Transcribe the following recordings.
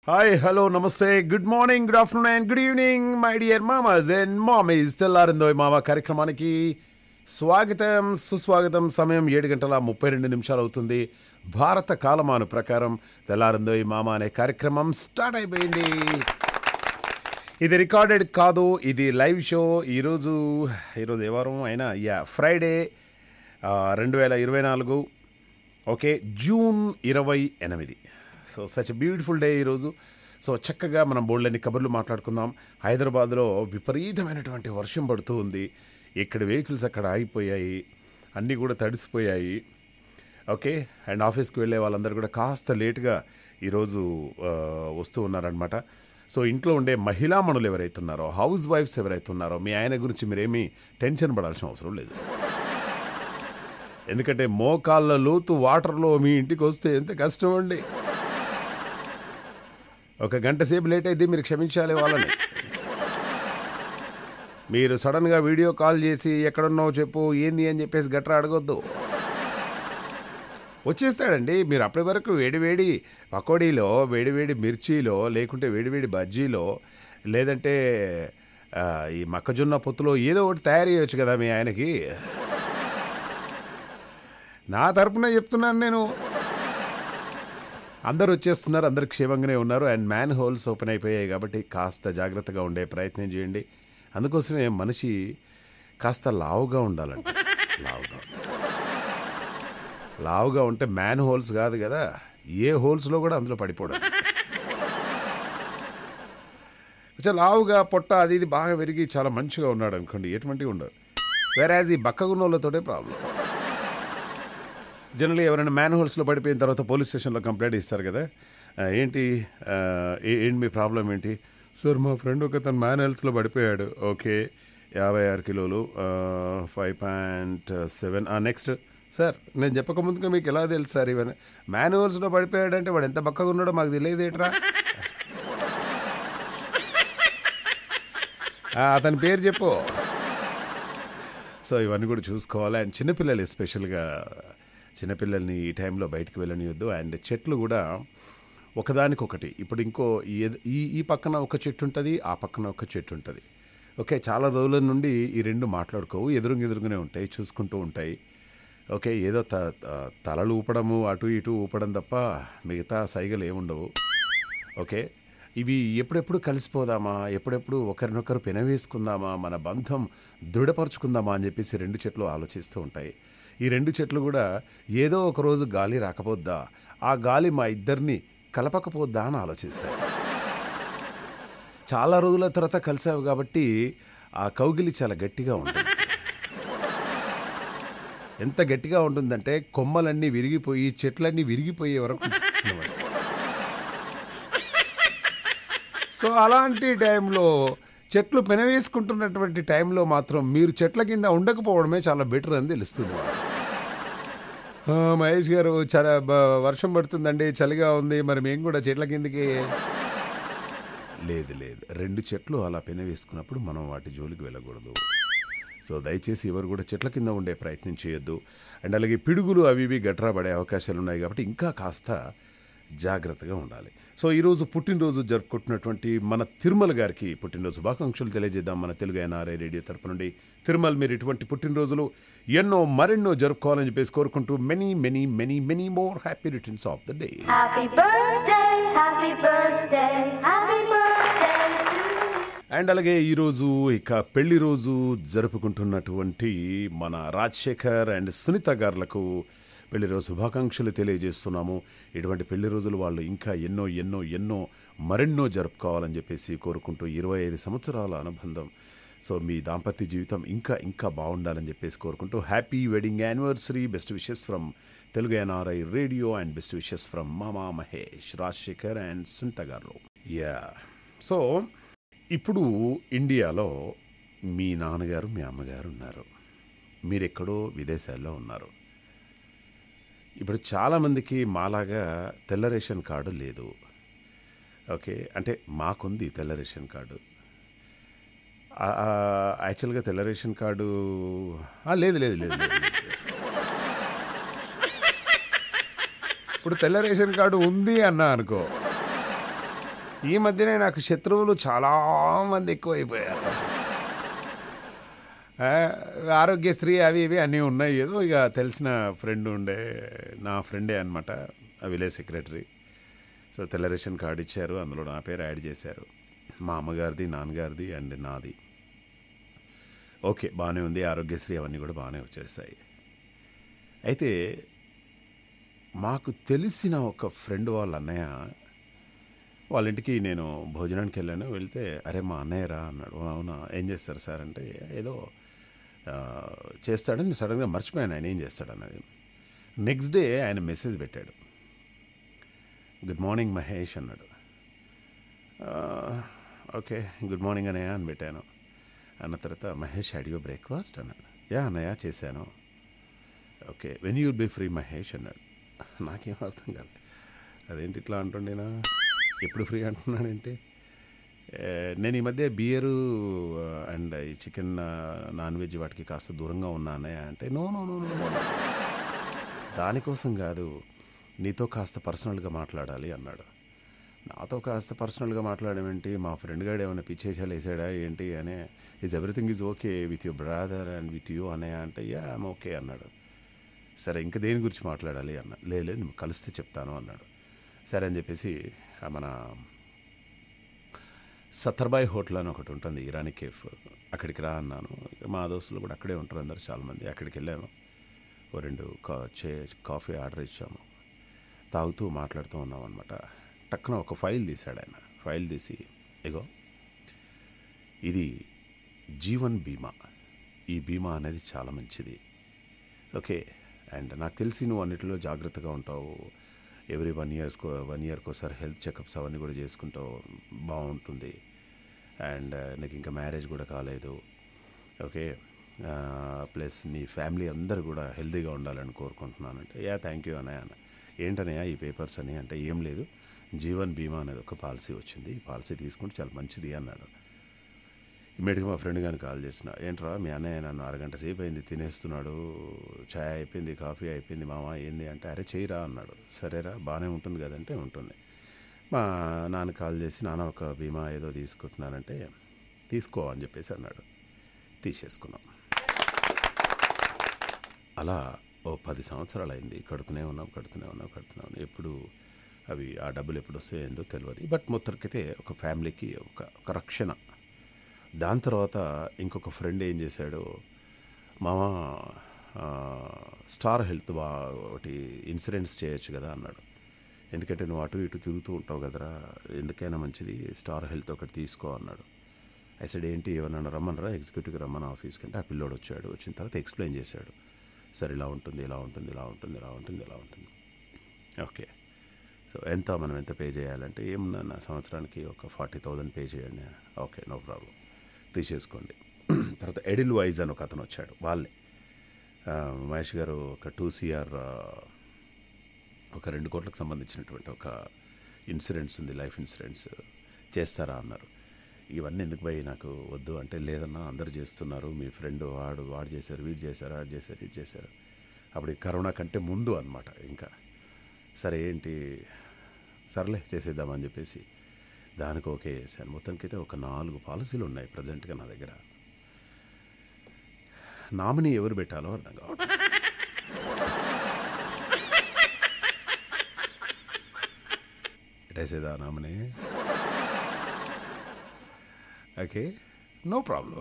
Hi hello నమస్తే good morning good afternoon and good evening my dear మామాస్ and మామీస్ తెల్లారిందో మామ కార్యక్రమానికి స్వాగతం సుస్వాగతం సమయం ఏడు గంటల ముప్పై రెండు నిమిషాలు అవుతుంది భారత కాలమాను ప్రకారం తెల్లారిందో మామ అనే కార్యక్రమం స్టార్ట్ అయిపోయింది ఇది రికార్డెడ్ కాదు ఇది లైవ్ షో ఈరోజు ఈరోజు ఏ వారం అయినా యా ఫ్రైడే రెండు వేల ఇరవై నాలుగు ఓకే జూన్ ఇరవై ఎనిమిది సో సచ్ బ్యూటిఫుల్ డే ఈరోజు సో చక్కగా మనం బోల్డని కబుర్లు మాట్లాడుకుందాం హైదరాబాద్లో విపరీతమైనటువంటి వర్షం పడుతూ ఉంది ఇక్కడ వెహికల్స్ అక్కడ ఆగిపోయాయి అన్నీ కూడా తడిసిపోయాయి ఓకే అండ్ ఆఫీస్కి వెళ్ళే వాళ్ళందరూ కూడా కాస్త లేట్గా ఈరోజు ఆ, వస్తూ ఉన్నారనమాట సో ఇంట్లో ఉండే మహిళామణులు ఎవరైతే ఉన్నారో హౌస్ వైఫ్స్ ఎవరైతే ఉన్నారో మీ ఆయన గురించి మీరేమీ టెన్షన్ పడాల్సిన అవసరం లేదు ఎందుకంటే మోకాళ్ళ లోతు వాటర్లో మీ ఇంటికి వస్తే ఎంత కష్టం అండి ఒక గంట సేపు లేట్ అయితే మీరు క్షమించాలి వాళ్ళని మీరు సడన్గా వీడియో కాల్ చేసి ఎక్కడున్నావు చెప్పు ఏంది అని చెప్పేసి గట్రా అడగొద్దు వచ్చేస్తాడండి మీరు అప్పటి వరకు వేడివేడి పకోడీలో వేడివేడి మిర్చిలో లేకుంటే వేడివేడి బజ్జీలో లేదంటే ఆ, ఈ మొక్కజొన్న పొత్తులో ఏదో ఒకటి తయారు చేయొచ్చు కదా మీ ఆయనకి నా తరపున చెప్తున్నాను నేను అందరూ వచ్చేస్తున్నారు అందరు క్షేమంగానే ఉన్నారు అండ్ మ్యాన్ హోల్స్ ఓపెన్ అయిపోయాయి కాబట్టి కాస్త జాగ్రత్తగా ఉండే ప్రయత్నం చేయండి అందుకోసమే మనిషి కాస్త లావుగా ఉండాలంట లావుగా లావుగా ఉంటే మ్యాన్ హోల్స్ కాదు కదా ఏ హోల్స్లో కూడా అందులో పడిపోవడం కొంచెం లావుగా పొట్ట అది ఇది బాగా పెరిగి చాలా మంచిగా ఉన్నాడు అనుకోండి ఎటువంటివి ఉండదు వేరాజ్ ఈ బక్కగున్నోళ్ళతోటే ప్రాబ్లం జనరల్గా ఎవరైనా మ్యాన్ హోల్స్లో పడిపోయిన తర్వాత పోలీస్ స్టేషన్లో కంప్లైంట్ ఇస్తారు కదా ఆ, ఏంటి ఆ, ఏ- ఏంటి మీ ప్రాబ్లం ఏంటి సార్ మా ఫ్రెండ్ ఒక తను మ్యాన్ హోల్స్లో పడిపోయాడు ఓకే యాభై ఆరు కిలోలు five point seven next sir నేను చెప్పక ముందుగా మీకు ఎలా తెలుసు సార్ ఇవన్నీ మ్యాన్ హోల్స్లో పడిపోయాడంటే వాడు ఎంత బక్కగా ఉన్నాడో మాకు తెలియదు ఏట్రా ఆ, అతని పేరు చెప్పు సో ఇవన్నీ కూడా చూసుకోవాలి అండ్ చిన్నపిల్లలు ఎస్పెషల్గా చిన్నపిల్లల్ని ఈ టైంలో బయటికి వెళ్ళనివద్దు అండ్ చెట్లు కూడా ఒకదానికొకటి ఇప్పుడు ఇంకో ఈ- ఈ ఈ పక్కన ఒక చెట్టు ఉంటుంది ఆ పక్కన ఒక చెట్టు ఉంటుంది ఓకే చాలా రోజుల నుండి ఈ రెండు మాట్లాడుకోవు ఎదురుగా ఎదురుగానే ఉంటాయి చూసుకుంటూ ఉంటాయి ఓకే ఏదో త త- తలలు ఊపడము అటు ఇటు ఊపడం తప్ప మిగతా సైగలు ఏముండవు ఓకే ఇవి ఎప్పుడెప్పుడు కలిసిపోదామా ఎప్పుడెప్పుడు ఒకరినొకరు పెనవేసుకుందామా మన బంధం దృఢపరుచుకుందామా అని చెప్పేసి రెండు చెట్లు ఆలోచిస్తూ ఉంటాయి ఈ రెండు చెట్లు కూడా ఏదో ఒక రోజు గాలి రాకపోద్దా ఆ గాలి మా ఇద్దరిని కలపకపోద్దా అని ఆలోచిస్తాయి చాలా రోజుల తర్వాత కలిసావు కాబట్టి ఆ కౌగిలి చాలా గట్టిగా ఉంటుంది ఎంత గట్టిగా ఉంటుందంటే కొమ్మలన్నీ విరిగిపోయి చెట్లన్నీ విరిగిపోయే వరకు ఉంటుంది. సో అలాంటి టైంలో చెట్లు పెనవేసుకుంటున్నటువంటి టైంలో మాత్రం మీరు చెట్ల కింద ఉండకపోవడమే చాలా బెటర్ అని తెలుస్తుంది ఆ, మహేష్ గారు చాలా బ- వర్షం పడుతుందండి చలిగా ఉంది మరి మేము కూడా చెట్ల కిందకి లేదు లేదు రెండు చెట్లు అలా పెనవేసుకున్నప్పుడు మనం వాటి జోలికి వెళ్ళకూడదు సో దయచేసి ఎవరు కూడా చెట్ల కింద ఉండే ప్రయత్నం చేయొద్దు అండ్ అలాగే పిడుగులు అవి ఇవి గట్రా పడే అవకాశాలు ఉన్నాయి కాబట్టి ఇంకా కాస్త జాగ్రత్తగా ఉండాలి సో ఈరోజు పుట్టినరోజు జరుపుకుంటున్నటువంటి మన తిరుమల గారికి పుట్టినరోజు శుభాకాంక్షలు తెలియజేద్దాం మన తెలుగు ఎన్ఆర్ఐ రేడియో తరపు నుండి తిరుమల మీరు ఇటువంటి పుట్టినరోజులు ఎన్నో మరెన్నో జరుపుకోవాలని చెప్పేసి కోరుకుంటూ many many many many more happy returns of the day Happy birthday, happy birthday, happy birthday to you. And అలాగే ఈరోజు ఇక పెళ్లి రోజు జరుపుకుంటున్నటువంటి మన రాజశేఖర్ అండ్ సునీత గారులకు పెళ్లి రోజు శుభాకాంక్షలు తెలియజేస్తున్నాము ఇటువంటి పెళ్లి రోజులు వాళ్ళు ఇంకా ఎన్నో ఎన్నో ఎన్నో మరెన్నో జరుపుకోవాలని చెప్పేసి కోరుకుంటూ ఇరవై ఐదు సంవత్సరాల అనుబంధం సో మీ దాంపత్య జీవితం ఇంకా ఇంకా బాగుండాలని చెప్పేసి కోరుకుంటూ happy wedding anniversary best wishes from Telugu NRI radio and best wishes from మామా మహేష్ రాజశేఖర్ అండ్ సునీత గారు యా సో ఇప్పుడు ఇండియాలో మీ నాన్నగారు మీ అమ్మగారు ఉన్నారు మీరెక్కడో విదేశాల్లో ఉన్నారు ఇప్పుడు చాలామందికి మాలాగా తెల్ల రేషన్ కార్డు లేదు ఓకే అంటే మాకుంది తెల్ల రేషన్ కార్డు ఆ, ఆ, యాక్చువల్గా తెల్ల రేషన్ కార్డు ఆ, లేదు లేదు లేదు లేదు, లేదు. ఇప్పుడు తెల్ల రేషన్ కార్డు ఉంది అన్నా అనుకో ఈ మధ్యనే నాకు శత్రువులు చాలా మంది ఎక్కువైపోయారు ఆ, ఆరోగ్యశ్రీ అవి ఇవి అన్నీ ఉన్నాయి ఏదో ఇక తెలిసిన ఫ్రెండ్ ఉండే నా ఫ్రెండే అనమాట విలేజ్ సెక్రటరీ సో తెల్ల రేషన్ కార్డు ఇచ్చారు అందులో నా పేరు యాడ్ చేశారు మా అమ్మగారిది నాన్నగారిది అండ్ నాది ఓకే బాగానే ఉంది ఆరోగ్యశ్రీ అవన్నీ కూడా బాగానే వచ్చేస్తాయి అయితే మాకు తెలిసిన ఒక ఫ్రెండ్ వాళ్ళ అన్నయ్య వాళ్ళ ఇంటికి నేను భోజనానికి వెళ్ళాను వెళ్తే అరే మా అన్నయ్య రా అన్నాడు "ఓ, అవునా ఏం చేస్తారు సార్ అంటే ఏదో ఆ, చేస్తాడని సడన్గా మర్చిపోయాను ఆయన ఏం చేస్తాడన్నది నెక్స్ట్ డే ఆయన మెసేజ్ పెట్టాడు గుడ్ మార్నింగ్ మహేష్ అన్నాడు "ఆ, ఓకే గుడ్ మార్నింగ్ అన్నయ్య అని పెట్టాను అన్న తర్వాత మహేష్ అడిగో బ్రేక్ఫాస్ట్ అన్నాడు యా అన్నయ్య చేశాను okay when you be free Mahesh అన్నాడు నాకేం అర్థం కాదు అదేంటి ఇట్లా అంటుండేనా ఎప్పుడు ఫ్రీ అంటున్నాడంటే ఏ, నేను ఈ మధ్య బియరు అండ్ ఈ చికెన్ నాన్ వెజ్ వాటికి కాస్త దూరంగా ఉన్నా అన్నయ్య అంటే నో నో నో నో దానికోసం కాదు నీతో కాస్త పర్సనల్గా మాట్లాడాలి అన్నాడు నాతో కాస్త పర్సనల్గా మాట్లాడమేంటి మా ఫ్రెండ్ గారు ఏమైనా పిచ్చేసాలు వేసాడా ఏంటి అనే is everything is okay with your brother and with you అనే అంటే యా ఐమ్ ఓకే అన్నాడు సరే ఇంకా దేని గురించి మాట్లాడాలి అన్న లేదు నువ్వు కలిస్తే చెప్తాను అన్నాడు సరే అని చెప్పేసి ఆ మన సత్తర్బాయ్ హోటల్ అని ఒకటి ఉంటుంది ఇరానీ కేఫ్ అక్కడికి రా అన్నాను మా దోస్తులు కూడా అక్కడే ఉంటారు అందరు చాలామంది అక్కడికి వెళ్ళాము ఓ రెండు కా చే కాఫీ ఆర్డర్ ఇచ్చాము తాగుతూ మాట్లాడుతూ ఉన్నాం అనమాట టక్కున ఒక ఫైల్ తీశాడు ఆయన ఫైల్ తీసి ఇగో ఇది జీవన్ బీమా ఈ బీమా అనేది చాలా మంచిది ఓకే అండ్ నాకు తెలిసి నువ్వు అన్నిటిలో జాగ్రత్తగా ఉంటావు ఎవ్రీ వన్ ఇయర్స్కో వన్ ఇయర్కి ఒకసారి హెల్త్ చెకప్స్ అవన్నీ కూడా చేసుకుంటావు బాగుంటుంది అండ్ నీకు ఇంకా మ్యారేజ్ కూడా కాలేదు ఓకే ప్లస్ మీ ఫ్యామిలీ అందరూ కూడా హెల్తీగా ఉండాలని కోరుకుంటున్నాను అంటే యా థ్యాంక్ యూ అన్నయ్య అన్న ఏంటనయ్య ఈ పేపర్స్ అని అంటే ఏం లేదు జీవన్ బీమా అనేది ఒక పాలసీ వచ్చింది ఈ పాలసీ తీసుకుంటే చాలా మంచిది అన్నాడు ఇమ్మీడియట్గా మా ఫ్రెండ్ గారిని కాల్ చేసిన ఏంట్రా మీ అన్నయ్య నన్ను అరగంట సేపు అయింది తినేస్తున్నాడు చాయ్ అయిపోయింది కాఫీ అయిపోయింది మామ ఏంది అంటే అరే చేయరా అన్నాడు సరేరా బాగానే ఉంటుంది కదంటే ఉంటుంది మా నాన్న కాల్ చేసి నాన్న ఒక బీమా ఏదో తీసుకుంటున్నానంటే తీసుకో అని చెప్పేసి అన్నాడు తీసేసుకున్నాం అలా ఓ పది సంవత్సరాలు అయింది కడుతూనే ఉన్నాం కడుతూనే ఉన్నాం కడుతూనే ఉన్నాం ఎప్పుడు అవి ఆ డబ్బులు ఎప్పుడు వస్తాయో ఏందో తెలియదు బట్ మొత్తానికైతే ఒక ఫ్యామిలీకి ఒక ఒక రక్షణ దాని తర్వాత ఇంకొక ఫ్రెండ్ ఏం చేశాడు మామ ఆ, స్టార్ హెల్త్ బా ఒకటి ఇన్సూరెన్స్ చేయొచ్చు కదా అన్నాడు ఎందుకంటే నువ్వు అటు ఇటు తిరుగుతూ ఉంటావు కదరా ఎందుకైనా మంచిది స్టార్ హెల్త్ ఒకటి తీసుకో అన్నాడు ఐసైడ్ ఏంటి ఏమన్నా రమ్మనరా ఎగ్జిక్యూటివ్కి రమ్మని ఆఫీస్కి అంటే ఆ పిల్లోడు వచ్చాడు వచ్చిన తర్వాత ఎక్స్ప్లెయిన్ చేశాడు సరే ఇలా ఉంటుంది ఇలా ఉంటుంది ఇలా ఉంటుంది ఇలా ఉంటుంది ఇలా ఉంటుంది ఓకే సో ఎంత మనం ఎంత పే చేయాలంటే ఏమన్నా నా సంవత్సరానికి ఒక ఫార్టీ థౌజండ్ పే చేయండి ఓకే నో ప్రాబ్లం తీసేసుకోండి తర్వాత ఎడిల్ వైజ్ అని ఒక అతను వచ్చాడు వాళ్ళే ఆ, మహేష్ గారు ఒక టూ సిఆర్ ఒక రెండు కోట్లకు సంబంధించినటువంటి ఒక ఇన్సూరెన్స్ ఉంది లైఫ్ ఇన్సూరెన్స్ చేస్తారా అన్నారు ఇవన్నీ ఎందుకు పోయి నాకు వద్దు అంటే లేదన్నా అందరు చేస్తున్నారు మీ ఫ్రెండ్ వాడు వాడు చేశారు వీడు చేశారు వాడు చేశారు వీడు చేశారు అప్పుడు ఈ కరోనా కంటే ముందు అనమాట ఇంకా సరే ఏంటి సర్లే చేసేద్దామని చెప్పేసి దానికి ఓకే చేశాను మొత్తానికైతే ఒక నాలుగు పాలసీలు ఉన్నాయి ప్రజెంట్గా నా దగ్గర నామినీ ఎవరు పెట్టాలో అర్థం కావట్లేదు ఎటేసేదా nominee okay no problem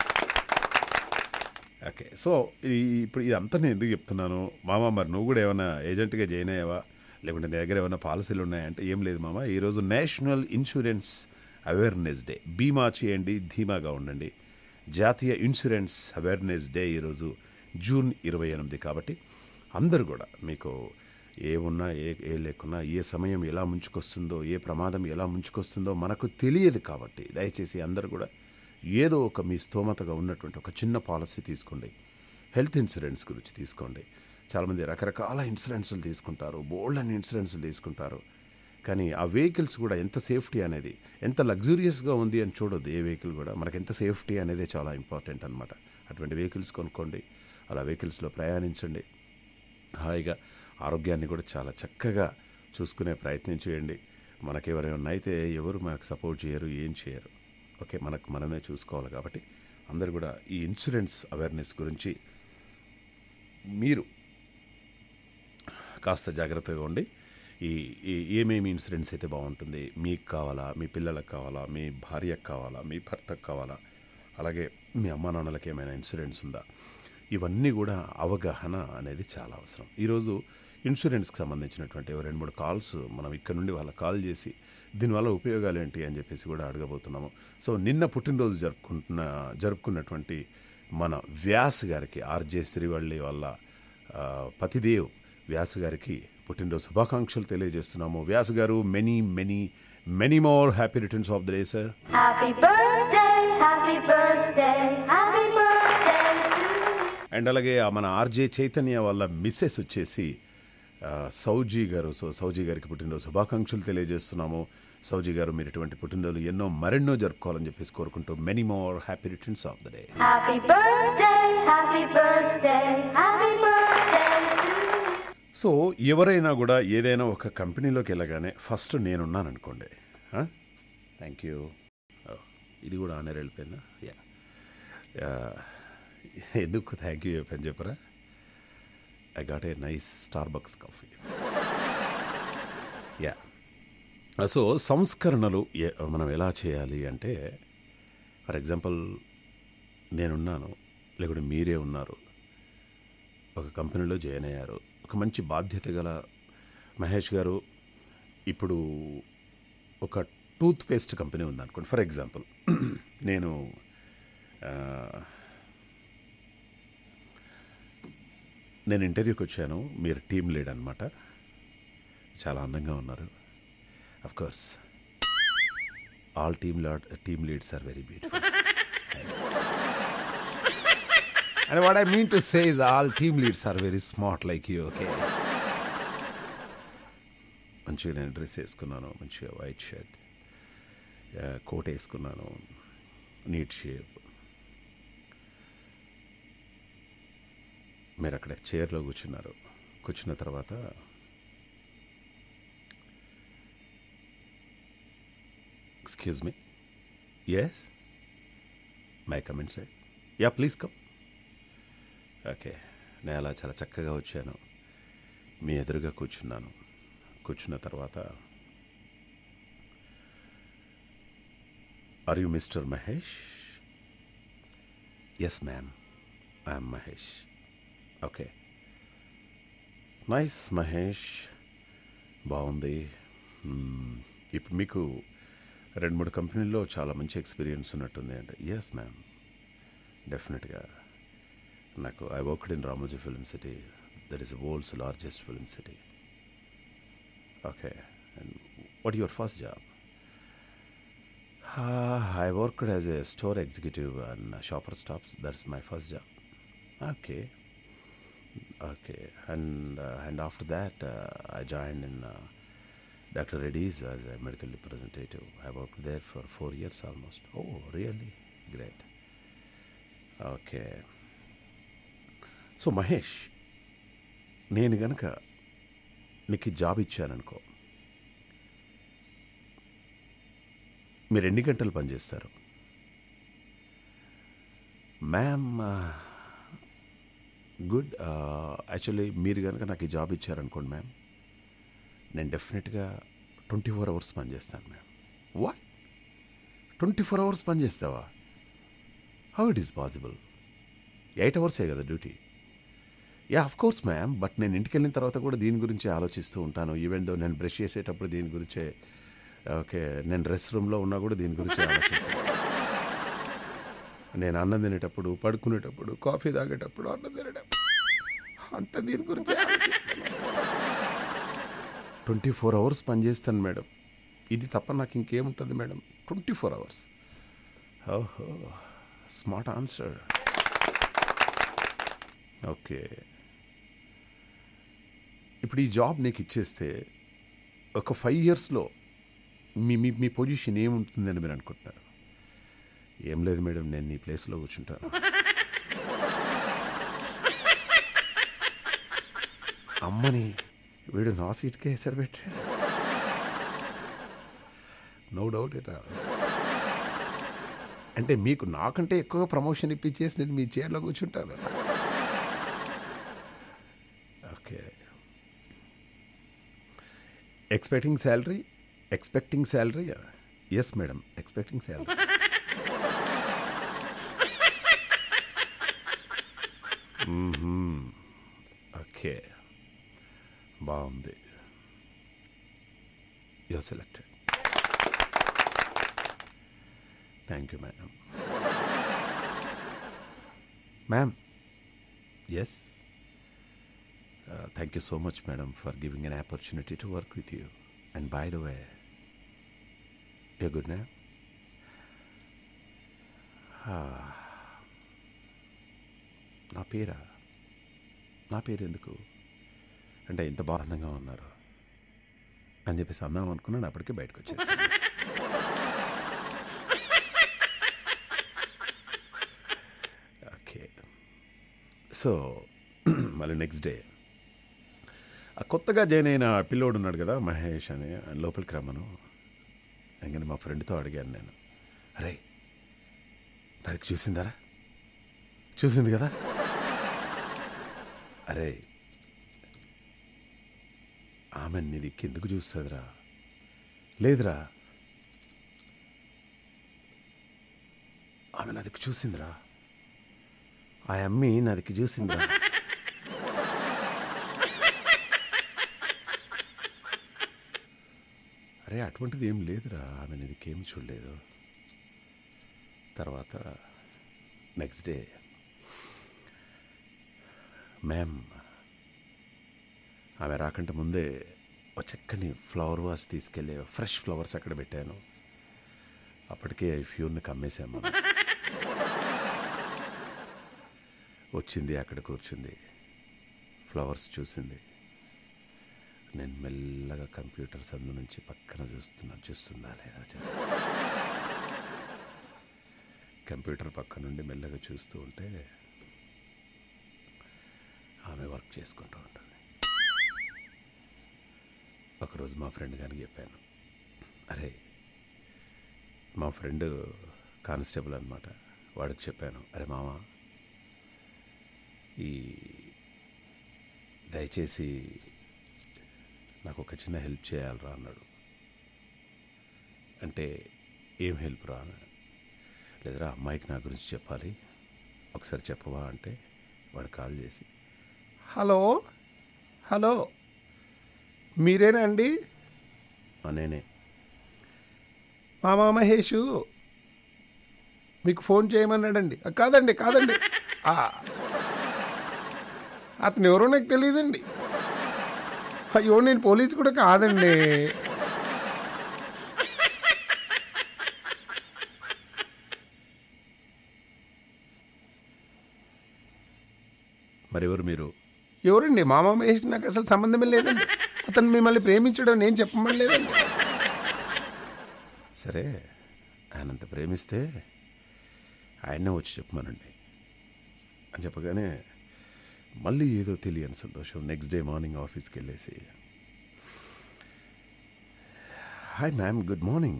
okay so ఈ ఇప్పుడు ఇదంతా నేను ఎందుకు చెప్తున్నాను మామ మరి నువ్వు కూడా ఏమైనా ఏజెంట్గా జాయిన్ అయ్యావా లేకుంటే నీ దగ్గర ఏమైనా పాలసీలు ఉన్నాయంటే ఏం లేదు మామ ఈరోజు నేషనల్ ఇన్సూరెన్స్ అవేర్నెస్ డే బీమా చేయండి ధీమాగా ఉండండి జాతీయ ఇన్సూరెన్స్ అవేర్నెస్ డే ఈరోజు జూన్ ఇరవై ఎనిమిది కాబట్టి అందరూ కూడా మీకు ఏ ఉన్నా ఏ ఏ లేకున్నా ఏ సమయం ఎలా ముంచుకొస్తుందో ఏ ప్రమాదం ఎలా ముంచుకొస్తుందో మనకు తెలియదు కాబట్టి దయచేసి అందరూ కూడా ఏదో ఒక మీ స్తోమతగా ఉన్నటువంటి ఒక చిన్న పాలసీ తీసుకోండి హెల్త్ ఇన్సూరెన్స్ గురించి తీసుకోండి చాలామంది రకరకాల ఇన్సూరెన్సులు తీసుకుంటారు బోల్డ్ అని ఇన్సూరెన్సులు తీసుకుంటారు కానీ ఆ వెహికల్స్ కూడా ఎంత సేఫ్టీ అనేది ఎంత లగ్జూరియస్గా ఉంది అని చూడొద్దు ఏ వెహికల్ కూడా మనకి ఎంత సేఫ్టీ అనేది చాలా ఇంపార్టెంట్ అనమాట అటువంటి వెహికల్స్ కొనుక్కోండి అలా వెహికల్స్లో ప్రయాణించండి హాయిగా ఆరోగ్యాన్ని కూడా చాలా చక్కగా చూసుకునే ప్రయత్నం చేయండి మనకి ఎవరైనా అయితే ఎవరు మనకు సపోర్ట్ చేయరు ఏం చేయరు ఓకే మనకు మనమే చూసుకోవాలి కాబట్టి అందరు కూడా ఈ ఇన్సూరెన్స్ అవేర్నెస్ గురించి మీరు కాస్త జాగ్రత్తగా ఉండి ఈ ఈ ఏమేమి ఇన్సూరెన్స్ అయితే బాగుంటుంది మీకు కావాలా మీ పిల్లలకు కావాలా మీ భార్యకు కావాలా మీ భర్తకు కావాలా అలాగే మీ అమ్మా నాన్నలకి ఏమైనా ఇన్సూరెన్స్ ఉందా ఇవన్నీ కూడా అవగాహన అనేది చాలా అవసరం ఈరోజు ఇన్సూరెన్స్కి సంబంధించినటువంటి ఓ రెండు మూడు కాల్స్ మనం ఇక్కడ నుండి వాళ్ళకి కాల్ చేసి దీనివల్ల ఉపయోగాలు ఏంటి అని చెప్పేసి కూడా అడగబోతున్నాము సో నిన్న పుట్టినరోజు జరుపుకుంటున్న జరుపుకున్నటువంటి మన వ్యాస్ గారికి ఆర్జే శ్రీవల్లి వాళ్ళ ఆ, పతిదేవ్ వ్యాస్ గారికి పుట్టినరోజు శుభాకాంక్షలు తెలియజేస్తున్నాము Vyas garu many many many more happy returns of the day sir Happy birthday, happy birthday, happy birthday to you. And అలాగే ఆ మన ఆర్జే చైతన్య వాళ్ళ మిస్సెస్ వచ్చేసి ఆ, సౌజీ గారు సో సౌజీ గారికి పుట్టినరోజు శుభాకాంక్షలు తెలియజేస్తున్నాము సౌజీ గారు మీరు ఇటువంటి పుట్టినరోజు ఎన్నో మరెన్నో జరుపుకోవాలని చెప్పేసి కోరుకుంటూ many more happy returns of the day Happy birthday, happy birthday, happy birthday to you. So ఎవరైనా కూడా ఏదైనా ఒక కంపెనీలోకి వెళ్ళగానే ఫస్ట్ నేనున్నాను అనుకోండి థ్యాంక్ యూ ఇది కూడా ఆనర్ వెళ్ళిపోయిందా యా ఎందుకు థ్యాంక్ యూ చెప్పని చెప్పరా I got a nice Starbucks coffee yeah so సంస్కరణలు ఏ- మనం ఎలా చేయాలి అంటే ఫర్ ఎగ్జాంపుల్ నేనున్నాను లేకుంటే మీరే ఉన్నారు ఒక కంపెనీలో జాయిన్ అయ్యారు ఒక మంచి బాధ్యత గల మహేష్ గారు ఇప్పుడు ఒక టూత్ పేస్ట్ కంపెనీ ఉందనుకోండి ఫర్ ఎగ్జాంపుల్ నేను ఆ, నేను ఇంటర్వ్యూకి వచ్చాను మీరు టీం లీడ్ అనమాట చాలా అందంగా ఉన్నారు of course all team lead team leads are very beautiful And what I mean to say is all team leads are very smart like you, okay? మంచిగా నేను డ్రెస్ వేసుకున్నాను మంచిగా వైట్ షర్ట్ కోట్ వేసుకున్నాను neat shape మీరు అక్కడ చైర్లో కూర్చున్నారు కూర్చున్న తర్వాత excuse me yes may I come inside yeah please come okay నేను అలా చాలా చక్కగా వచ్చాను మీ ఎదురుగా కూర్చున్నాను కూర్చున్న తర్వాత are you mister Mahesh yes ma'am I'm Mahesh okay nice Mahesh బాగుంది మ్మ్. ఇప్పుడు మీకు రెండు మూడు కంపెనీల్లో చాలా మంచి ఎక్స్పీరియన్స్ ఉన్నట్టుంది అంటే ఎస్ మ్యామ్ డెఫినెట్గా నాకు I worked in Ramoji film city that is world's largest film city okay and what your first job I worked as a store executive and shopper stops that's my first job okay okay and and after that I join in doctor Reddy's as a medical representative I work there for four years almost oh really great okay so Mahesh నేను గనక నీకు ఈ job ఇచ్చాననుకో మీరు ఎన్ని గంటలు పనిచేస్తారు ma'am good actually మీరు కనుక నాకు ఈ జాబ్ ఇచ్చారనుకోండి మ్యామ్ నేను డెఫినెట్గా ట్వంటీ ఫోర్ అవర్స్ పనిచేస్తాను ma'am what twenty four hours పనిచేస్తావా how it is possible eight అవర్సే కదా duty yeah of course ma'am but నేను ఇంటికి వెళ్ళిన తర్వాత కూడా దీని గురించి ఆలోచిస్తూ ఉంటాను ఈవెన్ దో నేను బ్రష్ చేసేటప్పుడు దీని గురించే ఓకే నేను రెస్ట్ రూమ్లో ఉన్నా కూడా దీని గురించి ఆలోచిస్తాను నేను అన్నం తినేటప్పుడు పడుకునేటప్పుడు కాఫీ తాగేటప్పుడు అన్నం తినేటప్పుడు అంత దీని గురించి ట్వంటీ ఫోర్ అవర్స్ పనిచేస్తాను మేడం ఇది తప్ప నాకు ఇంకేముంటుంది మేడం ట్వంటీ ఫోర్ అవర్స్ ఓహో స్మార్ట్ ఆన్సర్ ఓకే ఇప్పుడు ఈ జాబ్ నీకు ఇచ్చేస్తే ఒక ఫైవ్ ఇయర్స్లో మీ మీ మీ పొజిషన్ ఏముంటుందని మీరు అనుకుంటున్నారు ఏం లేదు మేడం నేను నీ ప్లేస్లో కూర్చుంటాను అమ్మని వీడు నా సీట్కే ఎసరు పెట్టాడు నో డౌట్ ఎట్ ఆల్ అంటే మీకు నాకంటే ఎక్కువ ప్రమోషన్ ఇప్పించేసి నేను మీ చైర్లో కూర్చుంటాను okay expecting salary expecting salary yes madam expecting salary okay బాగుంది you're selected thank you madam ma'am yes thank you so much madam for giving an opportunity to work with you and by the way you good ma'am నా పేరా నా పేరు ఎందుకు అంటే ఇంత బాధంగా ఉన్నారు అని చెప్పేసి అందాం అనుకున్నాను అప్పటికే బయటకు వచ్చేసి ఓకే సో మళ్ళీ నెక్స్ట్ డే ఆ కొత్తగా జాయిన్ అయిన ఆ పిల్లోడు ఉన్నాడు కదా మహేష్ అని ఆయన లోపలికి రమ్మను ఇంకని మా ఫ్రెండ్తో అడిగాను నేను అరే నాది చూసిందారా చూసింది కదా అరే ఆమె నీది కిందకు చూస్తుందిరా లేదురా ఆమె నాదికి చూసిందిరా ఆ అమ్మి నాదికి చూసిందిరా అరే అటువంటిది ఏం లేదురా ఆమె నీదికేం చూడలేదు తర్వాత నెక్స్ట్ డే మ్యామ్ ఆమె రాకంటే ముందే ఒక చక్కని ఫ్లవర్ వాస్ తీసుకెళ్ళి ఫ్రెష్ ఫ్లవర్స్ అక్కడ పెట్టాను అప్పటికే ఫ్యూర్ని కమ్మేశాం మనం వచ్చింది అక్కడ కూర్చుంది ఫ్లవర్స్ చూసింది నేను మెల్లగా కంప్యూటర్ సందు నుంచి పక్కన చూస్తున్నా చూస్తుందా లేదా చేస్తా కంప్యూటర్ పక్క నుండి మెల్లగా చూస్తూ ఉంటే ఆమె వర్క్ చేసుకుంటూ ఉంటుంది ఒకరోజు మా ఫ్రెండ్ గారికి చెప్పాను అరే మా ఫ్రెండ్ కానిస్టేబుల్ అనమాట వాడికి చెప్పాను అరే మామ ఈ దయచేసి నాకు ఒక చిన్న హెల్ప్ చేయాలరా అన్నాడు అంటే ఏం హెల్ప్ రా అని లేదురా అమ్మాయికి నా గురించి చెప్పాలి ఒకసారి చెప్పవా అంటే వాడు కాల్ చేసి హలో హలో మీరేనా అండి "ఆ, నేనే మామా మహేషు మీకు ఫోన్ చేయమన్నాడండి "ఆ, కాదండి కాదండి "ఆ, అతను ఎవరో నాకు తెలియదండి అయ్యో నేను పోలీస్ కూడా కాదండి మరెవరు మీరు ఎవరండి మామ మహేష్ నాకు అసలు సంబంధమే లేదండి అతను మిమ్మల్ని ప్రేమించడం నేను చెప్పమని లేదండి సరే ఆయనంత ప్రేమిస్తే ఆయన్నే వచ్చి చెప్పమనండి అని చెప్పగానే మళ్ళీ ఏదో తెలియని సంతోషం నెక్స్ట్ డే మార్నింగ్ ఆఫీస్కి వెళ్ళేసి హాయ్ మ్యామ్ గుడ్ మార్నింగ్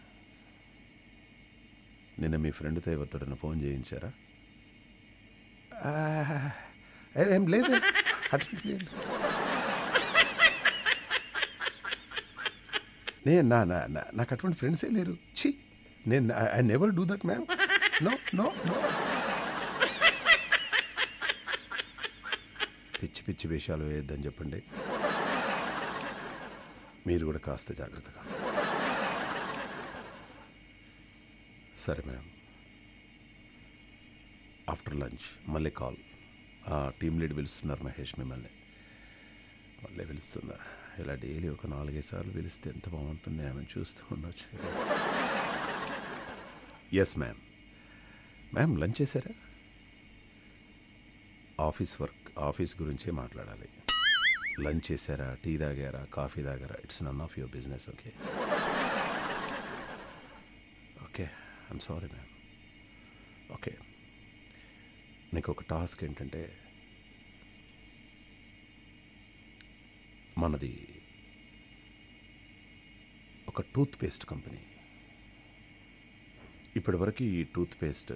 నిన్న మీ ఫ్రెండ్తో ఎవరితోడన్నా ఫోన్ చేయించారా "ఆ, ఏం లేదు అట్లా లేదు. నేను నా నా నా- నాకు అటువంటి ఫ్రెండ్సే లేరు ఛీ నేను I never do that ma'am no no no పిచ్చి పిచ్చి వేషాలు వేయొద్దని చెప్పండి మీరు కూడా కాస్త జాగ్రత్తగా సరే మ్యామ్ ఆఫ్టర్ లంచ్ మళ్ళీ కాల్ టీమ్ లీడ్ పిలుస్తున్నారు మహేష్ మిమ్మల్ని మళ్ళీ పిలుస్తుందా ఇలా డైలీ ఒక నాలుగైదు సార్లు పిలిస్తే ఎంత బాగుంటుంది ఆమె చూస్తూ ఉండొచ్చు ఎస్ మ్యామ్ మ్యామ్ లంచ్ చేశారా ఆఫీస్ వర్క్ ఆఫీస్ గురించే మాట్లాడాలి లంచ్ చేశారా టీ తాగారా కాఫీ తాగారా it's none of your business okay okay I'm sorry ma'am okay నీకు ఒక టాస్క్ ఏంటంటే మనది ఒక టూత్ పేస్ట్ కంపెనీ ఇప్పటివరకు ఈ టూత్ పేస్ట్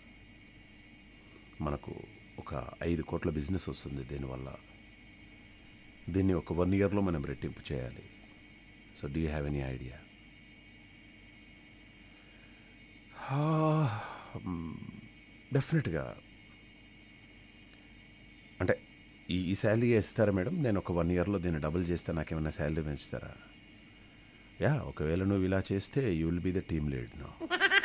మనకు ఒక ఐదు కోట్ల బిజినెస్ వస్తుంది దీనివల్ల దీన్ని ఒక వన్ ఇయర్లో మనం రెట్టింపు చేయాలి so do you have any idea డెఫినెట్గా అంటే ఈ ఈ శాలరీ ఇస్తారా మేడం నేను ఒక వన్ ఇయర్లో దీన్ని డబుల్ చేస్తే నాకేమైనా శాలరీ పెంచుతారా యా ఒకవేళ నువ్వు ఇలా చేస్తే you will be the team lead no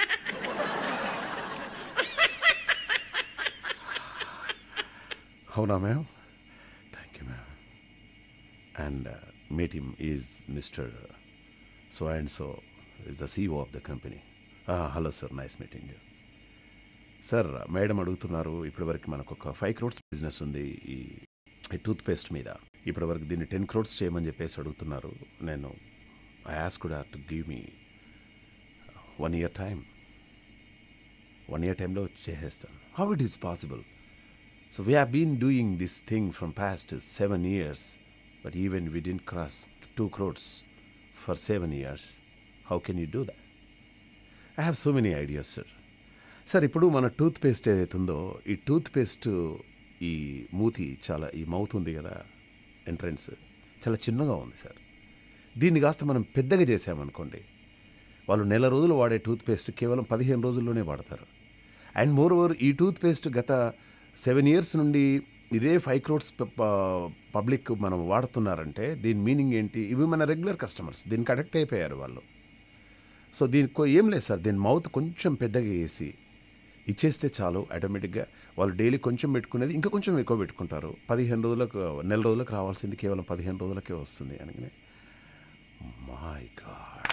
అవునా ma'am thank you ma'am and మీ team is mister so and so is the CEO of the company hello sir nice meeting you sir madam అడుగుతున్నారు ఇప్పటివరకు మనకు ఒక five crores business ఉంది ఈ ఈ tooth paste మీద ఇప్పటివరకు దీన్ని టెన్ క్రోడ్స్ చేయమని చెప్పేసి అడుగుతున్నారు నేను ఐ ఆస్ కూడా to give me one year time one year టైంలో చేసేస్తాను how it is possible so we have been doing this thing from past seven years but even we didn't cross two crores for seven years how can you do that I have so many ideas sir sir ఇప్పుడు మన tooth paste ఏదైతే ఉందో ఈ tooth paste ఈ మూతి చాలా ఈ mouth ఉంది కదా ఎంట్రన్స్ చాలా చిన్నగా ఉంది సార్ దీన్ని కాస్త మనం పెద్దగా చేసామనుకోండి వాళ్ళు నెల రోజులు వాడే టూత్ పేస్ట్ కేవలం పదిహేను రోజుల్లోనే వాడతారు అండ్ మోర్ ఓవర్ ఈ టూత్ పేస్ట్ గత సెవెన్ ఇయర్స్ నుండి ఇదే ఫైవ్ క్రోడ్స్ పబ్లిక్ మనం వాడుతున్నారంటే దీని మీనింగ్ ఏంటి ఇవి మన రెగ్యులర్ కస్టమర్స్ దీనికి అడక్ట్ అయిపోయారు వాళ్ళు సో దీనికి ఏం లేదు సార్ దీని మౌత్ కొంచెం పెద్దగా వేసి ఇచ్చేస్తే చాలు ఆటోమేటిక్గా వాళ్ళు డైలీ కొంచెం పెట్టుకునేది ఇంకా కొంచెం ఎక్కువ పెట్టుకుంటారు పదిహేను రోజులకు నెల రోజులకు రావాల్సింది కేవలం పదిహేను రోజులకే వస్తుంది అనగానే my god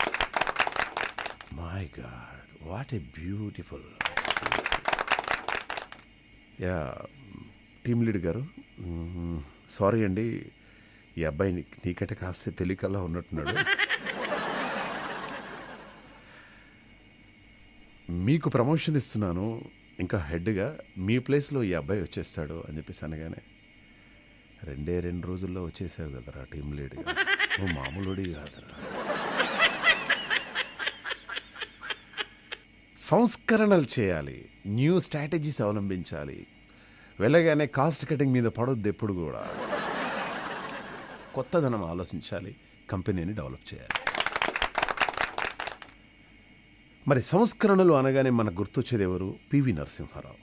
my god what a beautiful yeah team lead garu sorry అండి ఈ అబ్బాయి నీ- నీకంటే కాస్త తెలియకల్లా ఉన్నట్టున్నాడు మీకు ప్రమోషన్ ఇస్తున్నాను ఇంకా హెడ్గా మీ ప్లేస్లో ఈ అబ్బాయి వచ్చేస్తాడు అని చెప్పేసి అనగానే రెండే రెండు రోజుల్లో వచ్చేసావు కదరా టీం లీడ్గా నువ్వు మామూలుడి కాదరా సంస్కరణలు చేయాలి న్యూ స్ట్రాటజీస్ అవలంబించాలి వెళ్ళగానే కాస్ట్ కటింగ్ మీద పడొద్దు ఎప్పుడు కూడా కొత్తదనం ఆలోచించాలి కంపెనీని డెవలప్ చేయాలి మరి సంస్కరణలు అనగానే మనకు గుర్తొచ్చేది ఎవరు పివి నరసింహారావు